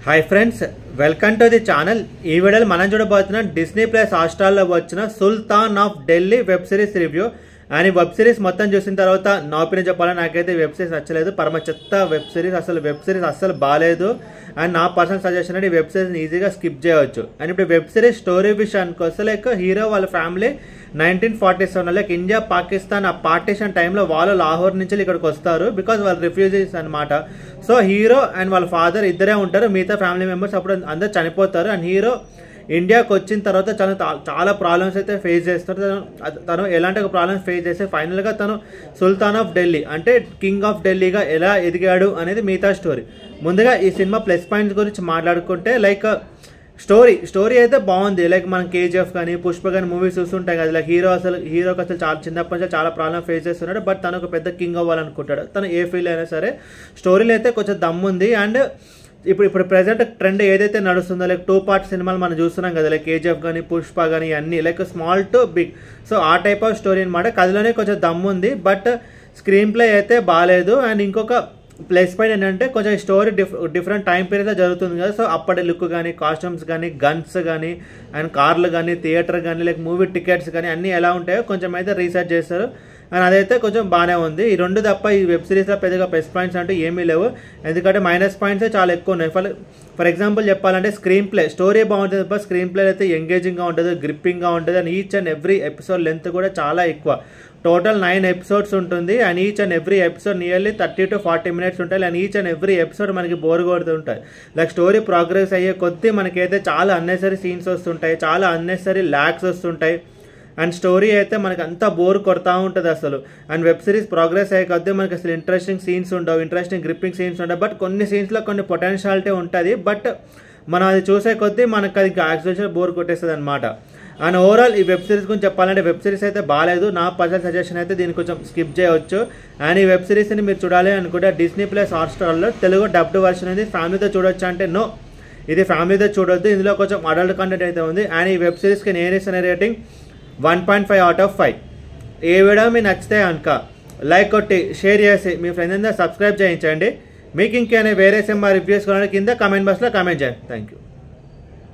hi friends welcome to the channel ఈ వీడియోలో మనం చూడబోతున్న డిస్నీ ప్లస్ హాట్స్టార్లో వచ్చిన Sultan of Delhi web series review and ఈ వెబ్ సిరీస్ మొత్తం చూసిన తర్వాత నా ఒపీనియన్ చెప్పాలని నాకైతే వెబ్ సిరీస్ నచ్చలేదు పరమ చెత్త వెబ్ సిరీస్ అసలు వెబ్ సిరీస్ అస్సలు బాగాలేదు అండ్ నా పర్సనల్ సజెషన్ అంటే ఈ వెబ్ సిరీస్ని ఈజీగా స్కిప్ చేయవచ్చు అండ్ ఇప్పుడు వెబ్ సిరీస్ స్టోరీ విషయానికి వస్తే లైక్ హీరో వాళ్ళ family nineteen forty seven like India Pakistan uh partition టైంలో వాళ్ళు లాహోర్ నుంచి ఇక్కడికి వస్తారు బికాజ్ వాళ్ళు రిఫ్యూజీస్ అనమాట సో హీరో అండ్ వాళ్ళ ఫాదర్ ఇద్దరే ఉంటారు మిగతా ఫ్యామిలీ మెంబర్స్ అప్పుడు అందరు చనిపోతారు అండ్ హీరో ఇండియాకి వచ్చిన తర్వాత చాలా చాలా ప్రాబ్లమ్స్ అయితే ఫేస్ చేస్తారు తను తను ఎలాంటి ఒక ప్రాబ్లమ్స్ ఫేస్ చేస్తే ఫైనల్గా తను సుల్తాన్ ఆఫ్ ఢిల్లీ అంటే కింగ్ ఆఫ్ ఢిల్లీగా ఎలా ఎదిగాడు అనేది మిగతా స్టోరీ ముందుగా ఈ సినిమా ప్లస్ పాయింట్స్ గురించి మాట్లాడుకుంటే లైక్ స్టోరీ స్టోరీ అయితే బాగుంది లైక్ మనం కేజీఎఫ్ కానీ పుష్ప కానీ మూవీస్ చూస్తుంటాం కదా లైక్ హీరో అసలు హీరోకి అసలు చాలా చిన్నప్పటి నుంచి చాలా ప్రాబ్లమ్ ఫేస్ చేస్తున్నాడు బట్ తను ఒక పెద్ద కింగ్ అవ్వాలనుకుంటాడు తను ఏ ఫీల్డ్ అయినా సరే స్టోరీలో అయితే కొంచెం దమ్ముంది అండ్ ఇప్పుడు ఇప్పుడు ప్రెసెంట్ ట్రెండ్ ఏదైతే నడుస్తుందో లైక్ టూ పార్ట్ సినిమాలు మనం చూస్తున్నాం కదా లైక్ కేజీఎఫ్ కానీ పుష్ప కానీ అన్నీ like small to big so uh type of story అనమాట కథలోనే కొంచెం దమ్ముంది బట్ స్క్రీన్ ప్లే అయితే బాగాలేదు అండ్ ఇంకొక ప్లస్ పాయింట్ ఏంటంటే కొంచెం స్టోరీ డిఫ్ డిఫరెంట్ టైం పీరియడ్లో జరుగుతుంది కదా సో అప్పటి లుక్ కానీ కాస్ట్యూమ్స్ కానీ గన్స్ కానీ అండ్ కార్లు కానీ థియేటర్ కానీ లైక్ మూవీ టికెట్స్ కానీ అన్నీ ఎలా ఉంటాయో కొంచెం అయితే రీసెర్చ్ చేస్తారు అండ్ అదైతే కొంచెం బాగానే ఉంది ఈ రెండు తప్ప ఈ వెబ్ సిరీస్లో పెద్దగా ప్లస్ పాయింట్స్ అంటూ ఏమీ లేవు ఎందుకంటే మైనస్ పాయింట్స్ చాలా ఎక్కువ ఉన్నాయి ఫర్ ఫర్ ఎగ్జాంపుల్ చెప్పాలంటే స్క్రీన్ ప్లే స్టోరీ బాగుంటుంది తప్ప స్క్రీన్ ప్లే అయితే ఎంగేజింగ్గా ఉంటుంది గ్రిప్పింగ్గా ఉంటుంది and each and every episode length కూడా చాలా ఎక్కువ టోటల్ నైన్ ఎపిసోడ్స్ ఉంటుంది and each and every episode nearly thirty to forty minutes ఉంటాయి and each and every episode మనకి బోర్ కొడుతుంటాయి లైక్ స్టోరీ ప్రోగ్రెస్ అయ్యే కొద్దీ మనకైతే చాలా అన్నెసరీ సీన్స్ వస్తుంటాయి చాలా అన్నెసరీ ల్యాక్స్ వస్తుంటాయి అండ్ స్టోరీ అయితే మనకి అంతా బోర్ కొడతా ఉంటుంది అసలు అండ్ వెబ్ సిరీస్ ప్రోగ్రెస్ అయ్యే కొద్దీ మనకి అసలు ఇంట్రెస్టింగ్ సీన్స్ ఉండవు ఇంట్రెస్టింగ్ గ్రిప్పింగ్ సీన్స్ ఉండవు బట్ కొన్ని సీన్స్లో కొన్ని పొటెన్షియాలిటీ ఉంటుంది బట్ మనం అది చూసే కొద్దీ మనకు అది యాక్చువల్ బోర్ కొట్టేస్తుంది అనమాట అండ్ ఓవరాల్ ఈ వెబ్ సిరీస్ గురించి చెప్పాలంటే వెబ్ సిరీస్ అయితే బాగాలేదు నా పర్సనల్ సజెషన్ అయితే దీన్ని కొంచెం స్కిప్ చేయవచ్చు అండ్ ఈ వెబ్ సిరీస్ని మీరు చూడాలి అనుకుంటే డిస్నీ ప్లస్ హాట్స్టార్లో తెలుగు డబ్డ్ వర్షన్ అనేది ఫ్యామిలీతో చూడొచ్చు అంటే నో ఇది ఫ్యామిలీతో చూడొద్దు ఇందులో కొంచెం అడల్ట్ కంటెంట్ అయితే ఉంది అండ్ ఈ వెబ్ సిరీస్కి నేను ఇస్తున్న rating one point five out of five ఏ వీడియో మీకు నచ్చితే కనుక లైక్ కొట్టి షేర్ చేసి మీ ఫ్రెండ్స్ అందరూ సబ్స్క్రైబ్ చేయించండి మీకు ఇంకేమైనా వేరే సినిమా రివ్యూస్ కొనడానికి కింద కామెంట్ బాక్స్లో కామెంట్ చేయండి థ్యాంక్ యూ